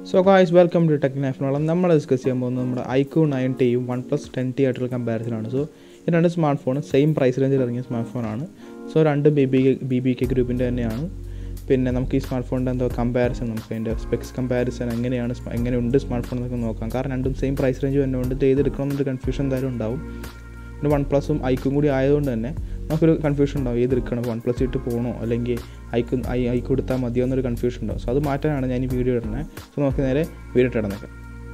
so guys welcome to tech നാഫിനോളം നമ്മൾ discuss ചെയ്യാൻ പോകുന്നത് നമ്മുടെ ഐക്യു നയൻ ടിയും വൺ പ്ലസ് ടെൻ ടി ആയിട്ടുള്ള കമ്പാരിസൺ ആണ് സോ ഈ രണ്ട് സ്മാർട്ട് ഫോൺ സെയിം പ്രൈസ് റേഞ്ചിൽ ഇറങ്ങിയ സ്മാർട്ട് ഫോണാണ് സോ രണ്ട് B B B B K ഗ്രൂപ്പിൻ്റെ തന്നെയാണ് പിന്നെ നമുക്ക് ഈ സ്മാർട്ട് ഫോണിൻ്റെ എന്തോ കമ്പാരിസൺ നമുക്ക് അതിൻ്റെ സ്പെക്സ് കമ്പാരിസൺ എങ്ങനെയാണ് സ്മ- എങ്ങനെയുണ്ട് സ്മാർട്ട് ഫോൺ എന്നൊക്കെ നോക്കാം കാരണം രണ്ടും സെയിം പ്രൈസ് റേഞ്ച് തന്നെയുണ്ട് ഇത് ഏതെടുക്കണമെന്നൊരു കൺഫ്യൂഷൻ എന്തായാലും ഉണ്ടാവും പിന്നെ വൺ പ്ലസും ഐക്കും കൂടി ആയതുകൊണ്ട് തന്നെ നമുക്കൊരു കൺഫ്യൂഷൻ ഉണ്ടാവും ഏതെടുക്കണം വൺ പ്ലസ് ഇട്ട് പോകണോ അല്ലെങ്കിൽ ഐക്ക് ഐ ഐക്ക് കൊടുത്താൽ മതിയോ എന്നൊരു കൺഫ്യൂഷൻ ഉണ്ടാവും സോ അത് മാറ്റാനാണ് ഞാൻ ഈ വീഡിയോ ഇടുന്നത് സോ നമുക്ക് നേരെ വീഡിയോ ഇടന്നേക്കാം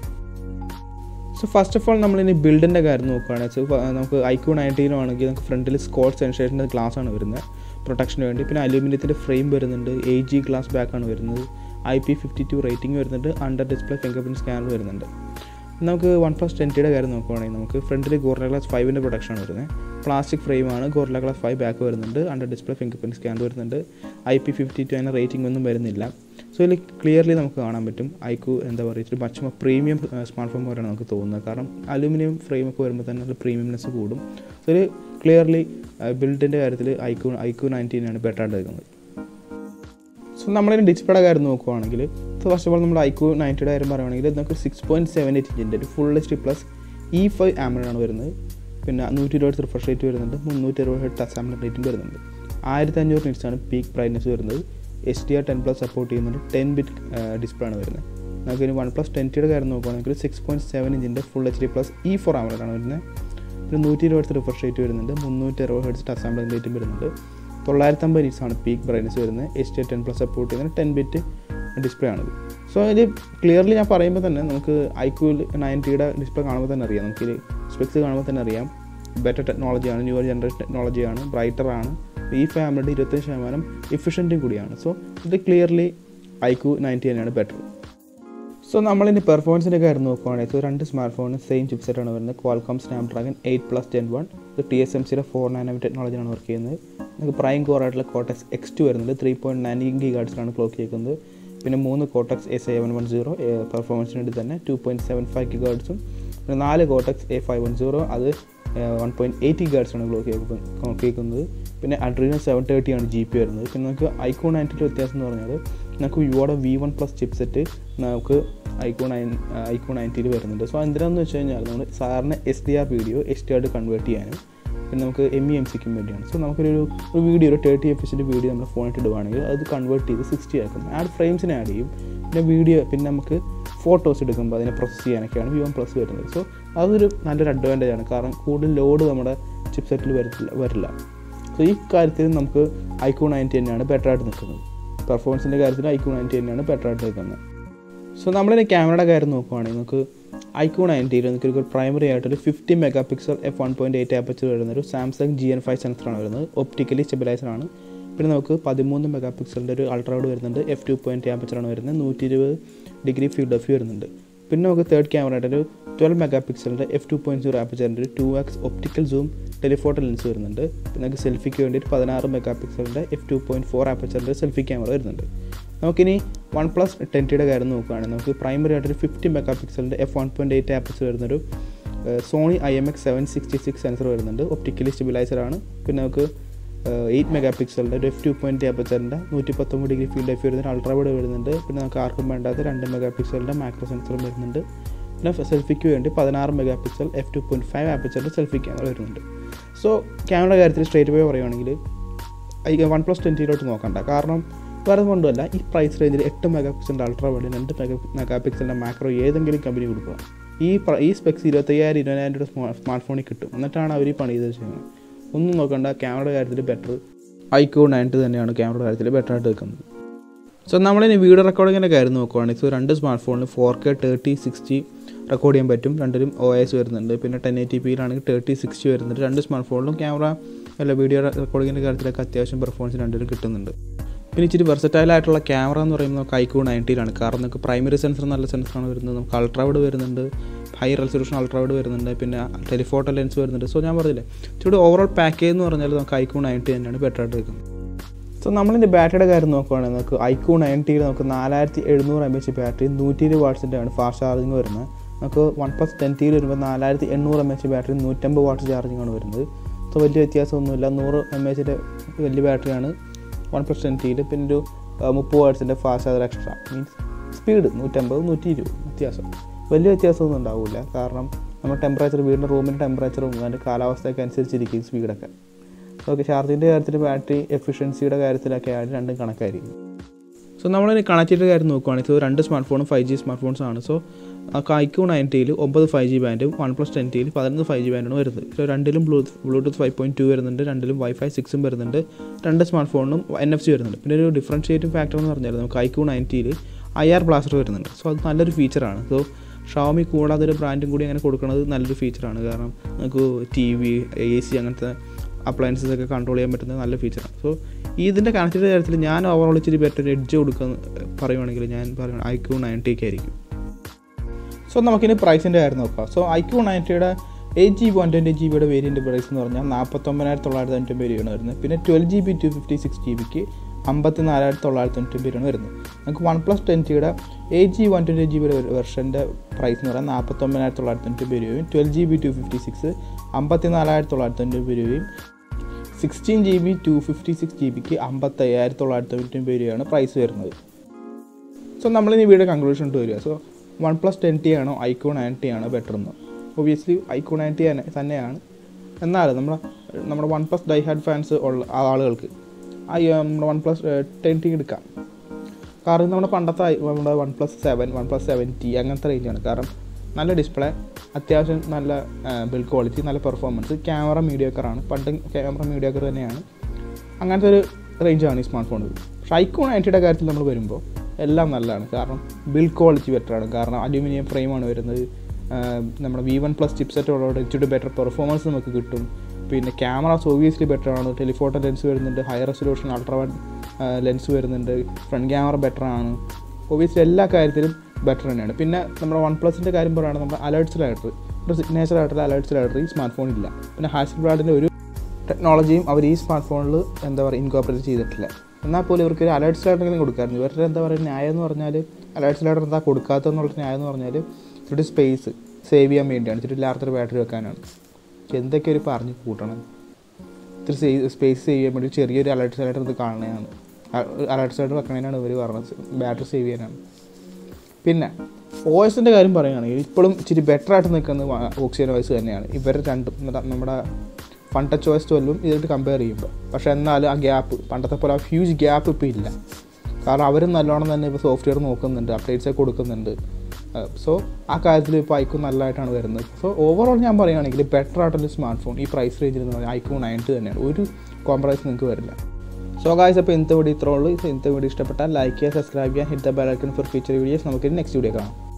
സോ ഫസ്റ്റ് ഓഫ് ഓൾ നമ്മളിനി ബിൽഡിൻ്റെ കാര്യം നോക്കുകയാണെങ്കിൽ സോ നമുക്ക് ഐക്യു നയൻറ്റീനും ആണെങ്കിൽ നമുക്ക് ഫ്രണ്ടിൽ സ്കോട്ട് സെൻസേഷൻ്റെ ഗ്ലാസ് ആണ് വരുന്നത് പ്രൊട്ടക്ഷന് വേണ്ടി പിന്നെ അലൂമിനിയത്തിൻ്റെ ഫ്രെയിം വരുന്നുണ്ട് എ ജി ഗ്ലാസ് ബാക്ക് ആണ് വരുന്നത് I P fifty two rating വരുന്നുണ്ട് under display fingerprint scanner വരുന്നുണ്ട് നമുക്ക് വൺ പ്ലസ് ടെൻറ്റിയുടെ കാര്യം നോക്കുവാണെങ്കിൽ നമുക്ക് ഫ്രണ്ടിൽ ഗോറില ഗ്ലാസ് ഫൈവിൻ്റെ പ്രൊഡക്ഷനാണ് വരുന്നത് പ്ലാസ്റ്റിക് ഫ്രെയിമാണ് ഗോറില ഗ്ലാസ് ഫൈവ് ബാക്ക് വരുന്നുണ്ട് under display fingerprint scanner വരുന്നുണ്ട് ഐ പി ഫിഫ്റ്റി ടു അതിന് റേറ്റിംഗ് ഒന്നും വരുന്നില്ല സോ ഇതിൽ ക്ലിയർലി നമുക്ക് കാണാൻ പറ്റും ഐക്കു എന്താ പറയുക ഇച്ചിരി മച്ച് പ്രീമിയം സ്മാർട്ട് ഫോൺ പോലെയാണ് നമുക്ക് തോന്നുന്നത് കാരണം അലൂമിനിയം ഫ്രെയിം ഒക്കെ വരുമ്പോൾ തന്നെ ഒരു പ്രീമിയംനെസ് കൂടും സോ ഇത് ക്ലിയർലി ബിൽഡിൻ്റെ കാര്യത്തിൽ ഐക്കു ഐക്കു നയൻറ്റീനാണ് ബെറ്റർ ആയിട്ട് എടുക്കുന്നത് സോ നമ്മളിതിന് ഡിസ്പ്ലേയുടെ കാര്യം നോക്കുവാണെങ്കിൽ സോ ഫസ്റ്റ് ഓഫ് ഓൾ നമ്മൾ ഐക്യു നയൻറ്റിയുടെ കാര്യം പറയുകയാണെങ്കിൽ നമുക്ക് സിക്സ് പോയിൻറ്റ് സെവൻ എയ്റ്റ് ഇഞ്ചിൻ്റെ ഒരു full H D plus E five ആമറാണ് വരുന്നത് പിന്നെ നൂറ്റി ഇരുപത് റിഫ്രഷ് റേറ്റ് വരുന്നുണ്ട് മുന്നൂറ്റി അറുപത് ഹെഡ് ടച്ച് ആമറ റേറ്റും വരുന്നുണ്ട് ആയിരത്തി അഞ്ഞൂറ് നിറ്റ്സാണ് പീക്ക് ബ്രൈറ്റ്നസ് വരുന്നത് H D R ten plus support ചെയ്യുന്നുണ്ട് ടെൻ ബിറ്റ് ഡിസ്പ്ലേ ആണ് വരുന്നത് നമുക്ക് ഇനി വൺ പ്ലസ് ടെൻറ്റിയുടെ കാര്യം നോക്കുകയാണെങ്കിൽ സിക്സ് പോയിൻറ്റ് സെവൻ ഇഞ്ചിൻ്റെ full H D plus E four ആമറാണ് വരുന്നത് പിന്നെ നൂറ്റി ഇരുപത് റിഫ്രഷ് റേറ്റ് വരുന്നുണ്ട് മുന്നൂറ്റി അറുപത് ഹെഡ്സ് ടച്ച് ആമറ റേറ്റും വരുന്നുണ്ട് തൊള്ളായിരത്തമ്പത് നിറ്റ്സ് ആണ് പീക്ക് ബ്രൈറ്റ്നസ് വരുന്നത് H D ten plus support ചെയ്യുന്ന ടെൻ ബിറ്റ് ഡിസ്പ്ലേ ആണിത് സോ ഇത് ക്ലിയർലി ഞാൻ പറയുമ്പോൾ തന്നെ നമുക്ക് ഐക്യു നയൻറ്റിയുടെ ഡിസ്പ്ലേ കാണുമ്പോൾ തന്നെ അറിയാം നമുക്കിത് സ്പെക്സ് കാണുമ്പോൾ തന്നെ അറിയാം ബെറ്റർ ടെക്നോളജിയാണ് ന്യൂ ജനറേഷൻ ടെക്നോളജിയാണ് ബ്രൈറ്റർ ആണ് ഈ ഫാമിലിയുടെ ഇരുപത്തഞ്ച് ശതമാനം ഇഫിഷ്യൻറ്റും കൂടിയാണ് സോ ഇത് ക്ലിയർലി ഐക്യു നയൻറ്റി തന്നെയാണ് ബെറ്റർ സോ നമ്മളിനി പെർഫോമൻസിൻ്റെ കാര്യം നോക്കുകയാണെങ്കിൽ സോ രണ്ട് സ്മാർട്ട് ഫോണിന് സെയിം ചിപ്സെറ്റാണ് വരുന്നത് Qualcomm Snapdragon eight plus gen one ഇത് ടി എസ് എം സിയുടെ ഫോർ നാനോമീറ്റർ ടെക്നോളജിയാണ് വർക്ക് ചെയ്യുന്നത് നമുക്ക് പ്രൈം കോർ ആയിട്ടുള്ള കോട്ടക്സ് എക്സ് ടു വരുന്നുണ്ട് ത്രീ പോയിൻറ്റ് നയൻ ഗി ഗാർഡ്സിലാണ് ക്ലോക്ക് ചെയ്യുന്നത് പിന്നെ മൂന്ന് Cortex A seven one zero പെർഫോമൻസിന് വേണ്ടി തന്നെ ടു പോയിൻറ്റ് സെവൻ ഫൈവ് ഗി ഗാർഡ്സും പിന്നെ നാല് Cortex A five one zero അത് വൺ പോയിൻറ്റ് എയ്റ്റി ഗാർഡ്സാണ് ക്ലോക്ക് ക്ലോക്ക് ചെയ്യുന്നത് പിന്നെ അഡ്രീനോ സെവൻ തേർട്ടി ആണ് ജി പി വരുന്നത് പിന്നെ നമുക്ക് ഐക്കോൺ നയൻറ്റിൻ്റെ വ്യത്യാസം എന്ന് പറഞ്ഞാൽ നമുക്ക് വിവോയുടെ വി വൺ പ്ലസ് ചിപ്സെറ്റ് നമുക്ക് ഐക്കോ നയൻ ഐക്കോ നയൻറ്റിയിൽ വരുന്നുണ്ട് സോ എന്തിനാന്ന് വെച്ച് കഴിഞ്ഞാൽ നമ്മൾ സാറിന് S D R video S D ആയിട്ട് കൺവേർട്ട് ചെയ്യാനും പിന്നെ നമുക്ക് എം ഇ എം സിക്കും വേണ്ടിയാണ് സോ നമുക്കൊരു ഒരു വീഡിയോ ഒരു തേർട്ടി എഫിസിൻ്റെ വീഡിയോ നമ്മൾ ഫോണിട്ട് ഇടുവാണെങ്കിൽ അത് കൺവേർട്ട് ചെയ്ത് സിക്സ്റ്റി ആക്കും ആഡ് ഫ്രെയിംസിനെ ആഡ് ചെയ്യും പിന്നെ വീഡിയോ പിന്നെ നമുക്ക് ഫോട്ടോസ് എടുക്കുമ്പോൾ അതിനെ പ്രോസസ്സ് ചെയ്യാനൊക്കെയാണ് വി വൺ പ്ലസ് വരുന്നത് സോ അതൊരു നല്ലൊരു അഡ്വാൻറ്റേജ് ആണ് കാരണം കൂടുതൽ ലോഡ് നമ്മുടെ ചിപ്സെറ്റിൽ വരത്തില്ല വരില്ല സോ ഈ കാര്യത്തിൽ നമുക്ക് ഐക്കോ നയൻറ്റി തന്നെയാണ് ബെറ്റർ ആയിട്ട് നിൽക്കുന്നത് പെർഫോമൻസിൻ്റെ കാര്യത്തിൽ ഐക്കോ നയൻറ്റി തന്നെയാണ് ബെറ്റർ ആയിട്ട് നിൽക്കുന്നത് സോ നമ്മളിനി ക്യാമറയുടെ കാര്യം നോക്കുവാണെങ്കിൽ നമുക്ക് ഐക്കോ നയൻറ്റിയിൽ നമുക്ക് ഒരു പ്രൈമറി ആയിട്ടൊരു fifty megapixel F one point eight aperture വരുന്ന ഒരു സാംസങ് ജി എൻ ഫൈവ് സെൻസറാണ് വരുന്നത് ഒപ്റ്റിക്കലി സ്റ്റെബിലൈസർ ആണ് പിന്നെ നമുക്ക് പതിമൂന്ന് മെഗാ പിക്സലിൻ്റെ ഒരു അൾട്രാവോഡ് വരുന്നുണ്ട് എഫ് ടു പോയിൻറ്റ് ആപ്പച്ചറാണ് വരുന്നത് നൂറ്റി ഇരുപത് ഡിഗ്രി ഫീൽഡ് ഓഫ് വ്യൂ വരുന്നുണ്ട് പിന്നെ നമുക്ക് തേർഡ് ക്യാമറ ആയിട്ട് ഒരു ട്വൽവ് മെഗാ പിക്സലിൻ്റെ എഫ് ടു പോയിൻറ്റ് സീറോ ആപ്പച്ചറിൻ്റെ ഒരു two X optical zoom telephoto lens വരുന്നുണ്ട് പിന്നെ നമുക്ക് സെൽഫിക്ക് വേണ്ടിയിട്ട് പതിനാറ് മെഗാ പിക്സലിൻ്റെ എഫ് ടു പോയിൻറ്റ് ഫോർ ആപ്പച്ചറിൻ്റെ സെൽഫി ക്യാമറ വരുന്നുണ്ട് നമുക്കിനി വൺ പ്ലസ് ടെൻറ്റിയുടെ കാര്യം നോക്കുകയാണെങ്കിൽ നമുക്ക് പ്രൈമറി ആയിട്ടൊരു ഫിഫ്റ്റി മെഗാ പിക്സലിൻ്റെ എഫ് വൺ പോയിൻറ്റ് എയ്റ്റ് ആപ്പസ് വരുന്നൊരു Sony I M X seven sixty six sensor വരുന്നുണ്ട് ഒപ്റ്റിക്കലി സ്റ്റെബിലൈസർ ആണ് പിന്നെ നമുക്ക് എയ്റ്റ് മെഗാ പിക്സലിൻ്റെ ഒരു എഫ് ടു പോയിൻറ്റ് ആപ്പച്ചറിൻ്റെ നൂറ്റി പത്തൊമ്പത് ഡിഗ്രി ഫീൽഡ് ഓഫ് വരുന്നുണ്ട് അൾട്രാ വൈഡ് വരുന്നുണ്ട് പിന്നെ നമുക്ക് ആർക്കും വേണ്ടാത്ത രണ്ട് മെഗാ പിക്സലിൻ്റെ മാക്രോ സെൻസറും വരുന്നുണ്ട് പിന്നെ സെൽഫിക്ക് വേണ്ടി പതിനാറ് megapixel F two point five ആപ്പച്ചറിൻ്റെ സെൽഫി ക്യാമറ വരുന്നുണ്ട് സോ ക്യാമറയുടെ കാര്യത്തിൽ സ്ട്രേറ്റ് പോയി പറയുകയാണെങ്കിൽ ഈ വൺ പ്ലസ് ട്വൻറ്റിയിലോട്ട് നോക്കണ്ട കാരണം വേറെ കൊണ്ടുമല്ല ഈ പ്രൈസ് റേഞ്ചിൽ എട്ട് മെഗാ പിക്സലിൻ്റെ അൾട്രാ വൈഡ് രണ്ട് മെഗാ മെഗാ പിക്സലിൻ്റെ മാക്രോ ഏതെങ്കിലും കമ്പനി കൊടുക്കുക ഈ പ്ര- ഈ സ്പെക്സ് ഇരുപത്തയ്യായിരം ഇരുപതിനായിരം രൂപ സ്മാ സ്മാർട്ട് ഫോണിൽ കിട്ടും എന്നിട്ടാണ് അവർ ഈ പണി ചെയ്ത് ചെയ്യുന്നത് ഒന്നും നോക്കണ്ട ക്യാമറയുടെ കാര്യത്തിൽ ബെറ്റർ ഐക്കോ നയൻറ്റ് തന്നെയാണ് ക്യാമറയുടെ കാര്യത്തിൽ ബെറ്റർ ആയിട്ട് നിൽക്കുന്നത് സോ നമ്മളിനി വീഡിയോ റെക്കോർഡിങ്ങിൻ്റെ കാര്യം നോക്കുവാണെങ്കിൽ സോ രണ്ട് സ്മാർട്ട് ഫോണിൽ four K thirty sixty record ചെയ്യാൻ പറ്റും രണ്ടിലും ഒ എസ് വരുന്നുണ്ട് പിന്നെ ടെൻ എയ്റ്റി പിയിലാണെങ്കിൽ തേർട്ടി സിക്സ്റ്റി വരുന്നുണ്ട് രണ്ട് സ്മാർട്ട് ഫോണിലും ക്യാമറ അല്ല വീഡിയോ റെക്കോർഡിങ്ങിൻ്റെ കാര്യത്തിലൊക്കെ അത്യാവശ്യം പെർഫോമൻസ് രണ്ടിലും കിട്ടുന്നുണ്ട് പിന്നെ ഇച്ചിരി വെർസറ്റൈൽ ആയിട്ടുള്ള ക്യാമറ എന്ന് പറയുമ്പോൾ നമുക്ക് ഐക്കോ നയൻറ്റിയിലാണ് കാരണം നമുക്ക് പ്രൈമറി സെൻസർ നല്ല സെൻസറാണ് വരുന്നത് നമുക്ക് അൾട്രാവൈഡ് വരുന്നുണ്ട് ഹൈ റെസൊല്യൂഷൻ അൾട്രാവൈഡ് വരുന്നുണ്ട് പിന്നെ ടെലിഫോട്ടോ ലെൻസ് വരുന്നുണ്ട് സോ ഞാൻ പറഞ്ഞില്ലേ ഇച്ചിരി ഓവറോൾ പാക്കേജ് എന്ന് പറഞ്ഞാൽ നമുക്ക് ഐക്കോ നയൻറ്റി തന്നെയാണ് ബെറ്റർ ആയിട്ട് നിൽക്കുന്നത് സോ നമ്മളിൻ്റെ ബാറ്ററിയുടെ കാര്യം നോക്കുവാണെങ്കിൽ നമുക്ക് ഐക്കോ നയൻറ്റിയിൽ നമുക്ക് നാലായിരത്തി എഴുന്നൂറ് എം എച്ച് ബാറ്ററി നൂറ്റി ഇരുപത് വാട്ട്സിൻ്റെ ആണ് ഫാസ്റ്റ് ചാർജിങ് വരുന്നത് നമുക്ക് വൺ പ്ലസ് ടെൻ ടിയിൽ വരുമ്പോൾ നാലായിരത്തി എണ്ണൂറ് എം എച്ച് ബാറ്ററി നൂറ്റമ്പത് വാട്ട്സ് ചാർജിങ് ആണ് വരുന്നത് സോ വലിയ വ്യത്യാസമൊന്നുമില്ല നൂറ് എം എച്ചിൻ്റെ വലിയ ബാറ്ററിയാണ് വൺ പ്ലസ് ടെൻ ടിയിൽ പിന്നെ ഒരു മുപ്പത് വാട്ട്സിൻ്റെ fast charger extra means speed നൂറ്റമ്പത് നൂറ്റി ഇരുപത് വ്യത്യാസം വലിയ വ്യത്യാസമൊന്നും ഉണ്ടാവില്ല കാരണം നമ്മൾ ടെമ്പറേച്ചർ വീടിൻ്റെ റൂമിൻ്റെ ടെമ്പറേച്ചറും അതിൻ്റെ കാലാവസ്ഥയൊക്കെ അനുസരിച്ചിരിക്കും സ്പീഡൊക്കെ ഓക്കെ ചാർജിൻ്റെ കാര്യത്തിൽ ബാറ്ററി എഫിഷ്യൻസിയുടെ കാര്യത്തിലൊക്കെ ആയാലും രണ്ടും കണക്കായിരിക്കും സോ നമ്മളിനി കണക്റ്റിവിറ്റി കാര്യം നോക്കുകയാണെങ്കിൽ ഇത് രണ്ട് സ്മാർട്ട് ഫോണും ഫൈവ് ജി സ്മാർട്ട് ഫോൺസ് ആണ് സോ ഐക്യൂ നയൻറ്റിയിൽ ഒമ്പത് ഫൈവ് ജി ബാൻഡും വൺ പ്ലസ് ടെൻറ്റിയിൽ പതിനൊന്ന് ഫൈവ് ജി ബാൻഡാണ് വരുന്നത് സോ രണ്ടിലും Bluetooth Bluetooth five point two വരുന്നുണ്ട് രണ്ടിലും വൈഫൈ സിക്സും വരുന്നുണ്ട് രണ്ട് സ്മാർട്ട് ഫോണിനും എൻ എഫ് സി വരുന്നുണ്ട് പിന്നെ ഒരു ഡിഫറൻഷിയേറ്റിംഗ് ഫാക്ടർ എന്ന് പറഞ്ഞാൽ നമുക്ക് ഐക്യൂ നയൻറ്റിയിൽ ഐ ആർ ബ്ലാസ്റ്റർ വരുന്നുണ്ട് സോ അത് നല്ലൊരു ഫീച്ചറാണ് സോ ഷവമി കൂടാതെ ഒരു ബ്രാൻഡും കൂടി അങ്ങനെ കൊടുക്കുന്നത് നല്ലൊരു ഫീച്ചറാണ് കാരണം നമുക്ക് ടി വി എ സി അങ്ങനത്തെ അപ്ലയൻസസ് ഒക്കെ കൺട്രോൾ ചെയ്യാൻ പറ്റുന്ന നല്ല ഫീച്ചറാണ് സോ ഇതിൻ്റെ കണക്റ്റിവിറ്റി കാര്യത്തിൽ ഞാൻ ഓവറോൾ ഇച്ചിരി ബെറ്റർ എഡ്ജ് കൊടുക്കുന്ന പറയുവാണെങ്കിൽ ഞാൻ പറയുന്നത് ഐ ക്യൂ നയൻറ്റിക്ക് ആയിരിക്കും സോ നമുക്കിനി പ്രൈസിൻ്റെ കാര്യം നോക്കാം സോ ഐ ക്യൂ നയൻറ്റിയുടെ eight G B one twenty G ബിയുടെ വേരിയൻ്റ് പ്രൈസ് എന്ന് പറഞ്ഞാൽ നാൽപ്പത്തൊമ്പതിനായിരത്തി തൊള്ളായിരത്തി തൊണ്ണൂറ്റി രൂപയാണ് വരുന്നത് പിന്നെ twelve G B two fifty six G ബിക്ക് അമ്പത്തി നാലായിരത്തി തൊള്ളായിരത്തി തൊണ്ണൂറ്റി രൂപയാണ് വരുന്നത് നമുക്ക് വൺ പ്ലസ് ടെൻ ജിയുടെ eight G one twenty G ബിയുടെ വെർഷൻ്റെ പ്രൈസ് എന്ന് പറയുന്നത് നാൽപ്പത്തൊമ്പതിനായിരത്തി തൊള്ളായിരത്തി തൊണ്ണൂറ്റി രൂപയും twelve G B two fifty six അമ്പത്തി നാലായിരത്തി തൊള്ളായിരത്തി തൊണ്ണൂറ്റി രൂപയും sixteen G B two fifty six G ബിക്ക് അമ്പത്തയ്യായിരത്തി തൊള്ളായിരത്തി തൊണ്ണൂറ്റി രൂപയാണ് പ്രൈസ് വരുന്നത് സോ നമ്മളിനി വീഡിയോ കൺക്ലൂഷൻ ഇട്ട് വരിക so OnePlus ten T ആണോ ഐക്കോ നയൻ ടി ആണോ ബെറ്റർ എന്ന് ഒബിയസ്ലി ഐക്കോ നയൻ ടി തന്നെയാണ് എന്നാലും നമ്മുടെ നമ്മുടെ OnePlus die hard fans ഉള്ള ആളുകൾക്ക് ഐ നമ്മുടെ വൺ പ്ലസ് ടെൻ ടി എടുക്കാം കാരണം നമ്മുടെ പണ്ടത്തെ ഐ- നമ്മുടെ OnePlus seven OnePlus seven T അങ്ങനത്തെ റേഞ്ചാണ് കാരണം നല്ല ഡിസ്പ്ലേ അത്യാവശ്യം നല്ല ബിൽഡ് ക്വാളിറ്റി നല്ല പെർഫോമൻസ് ക്യാമറ മീഡിയോക്കറാണ് പണ്ടും ക്യാമറ മീഡിയോക്കർ തന്നെയാണ് അങ്ങനത്തെ ഒരു റേഞ്ചാണ് ഈ സ്മാർട്ട് ഫോണുകൾ പക്ഷേ ഐക്കോൺ നയൻറ്റിയുടെ കാര്യത്തിൽ നമ്മൾ വരുമ്പോൾ എല്ലാം നല്ലതാണ് കാരണം ബിൽഡ് ക്വാളിറ്റി ബെറ്ററാണ് കാരണം അലൂമിനിയം ഫ്രെയിമാണ് വരുന്നത് ആഹ് നമ്മുടെ വി വൺ പ്ലസ് ചിപ്സെറ്റ് ഉള്ളതുകൊണ്ട് ഇച്ചിരി ബെറ്റർ പെർഫോമൻസ് നമുക്ക് കിട്ടും പിന്നെ ക്യാമറാസ് ഒബിയസ്ലി ബെറ്റർ ആണ് ടെലിഫോട്ടോ ലെൻസ് വരുന്നുണ്ട് higher resolution ultra wide lens വരുന്നുണ്ട് ഫ്രണ്ട് ക്യാമറ ബെറ്റർ ആണ് ഒബിയസ്ലി എല്ലാ കാര്യത്തിലും ബെറ്റർ തന്നെയാണ് പിന്നെ നമ്മുടെ വൺ പ്ലസിൻ്റെ കാര്യം പറയുകയാണെങ്കിൽ നമ്മുടെ അലേർട്സ് ലൈറ്റർ ഒരു സിഗ്നേച്ചർ ആയിട്ടുള്ള അലേർട്സ് ലൈറ്റർ ഈ സ്മാർട്ട് ഫോണില്ല പിന്നെ ഹാസിൽ ബ്രാഡിൻ്റെ ഒരു ടെക്നോളജിയും അവർ ഈ സ്മാർട്ട് ഫോണിൽ എന്താ പറയുക ഇൻകോപ്പറേറ്റ് ചെയ്തിട്ടില്ല എന്നാൽ പോലും ഇവർക്ക് ഒരു അലേർട്സ് ലൈറ്ററെങ്കിലും കൊടുക്കാറുണ്ട് ഇവരുടെ എന്താ പറയുക ന്യായം എന്ന് പറഞ്ഞാൽ അലേർട്സ് ലൈറ്റർ എന്താ കൊടുക്കാത്തതെന്നുള്ള ന്യായം എന്ന് പറഞ്ഞാൽ ഇച്ചിരി സ്പേസ് സേവ് ചെയ്യാൻ വേണ്ടിയാണ് ഇച്ചിരി ലാർജർ ബാറ്ററി വെക്കാനാണ് പക്ഷെ എന്തൊക്കെ ഒരു പറഞ്ഞ് കൂട്ടണം ഇത്തിരി സേവ് സ്പേസ് സേവ് ചെയ്യാൻ വേണ്ടി ചെറിയൊരു അലേർട്സ് ലൈറ്റർ ഇത് കാണുന്നതാണ് അലേർട്സ് ലൈറ്റർ വെക്കണേനാണ് ഇവർ പറഞ്ഞത് ബാറ്ററി സേവ് ചെയ്യാനാണ് പിന്നെ ഓയസിൻ്റെ കാര്യം പറയുകയാണെങ്കിൽ ഇപ്പോഴും ഇച്ചിരി ബെറ്റർ ആയിട്ട് നിൽക്കുന്നത് ഓക്സിജൻ വോയിസ് തന്നെയാണ് ഇവരുടെ രണ്ടും നമ്മുടെ- നമ്മുടെ ഫൺ ടച്ച് ഓയസ് ട്വൽവും ഇതായിട്ട് കമ്പയർ ചെയ്യുമ്പോൾ പക്ഷേ എന്നാലും ആ ഗ്യാപ്പ് പണ്ടത്തെ പോലെ ആ ഹ്യൂജ് ഗ്യാപ്പ് ഇപ്പോൾ ഇല്ല കാരണം അവരും നല്ലോണം തന്നെ ഇപ്പോൾ സോഫ്റ്റ്വെയർ നോക്കുന്നുണ്ട് അപ്ഡേറ്റ്സ് ഒക്കെ കൊടുക്കുന്നുണ്ട് സോ ആ കാര്യത്തിൽ ഇപ്പോൾ ഐക്കോൺ നല്ലതായിട്ടാണ് വരുന്നത് സോ ഓവറോൾ ഞാൻ പറയുകയാണെങ്കിൽ ബെറ്റർ ആയിട്ടുള്ള സ്മാർട്ട് ഫോൺ ഈ പ്രൈസ് റേഞ്ചിൽ എന്ന് പറഞ്ഞാൽ ഐക്കോൺ നയൻറ്റ് തന്നെയാണ് ഒരു കോംപ്രമൈസ് നിങ്ങൾക്ക് വരില്ല സോ ഗായ്സ് അപ്പോൾ ഇന്നത്തെ വീഡിയോ ഇത്രേ ഉള്ളൂ ഇന്നത്തെ വീഡിയോ ഇഷ്ടപ്പെട്ടാൽ ലൈക്ക് ചെയ്യുക സബ്സ്ക്രൈബ് ചെയ്യുക hit the bell icon for future videos നമുക്ക് നെക്സ്റ്റ് വീഡിയോ കാണാം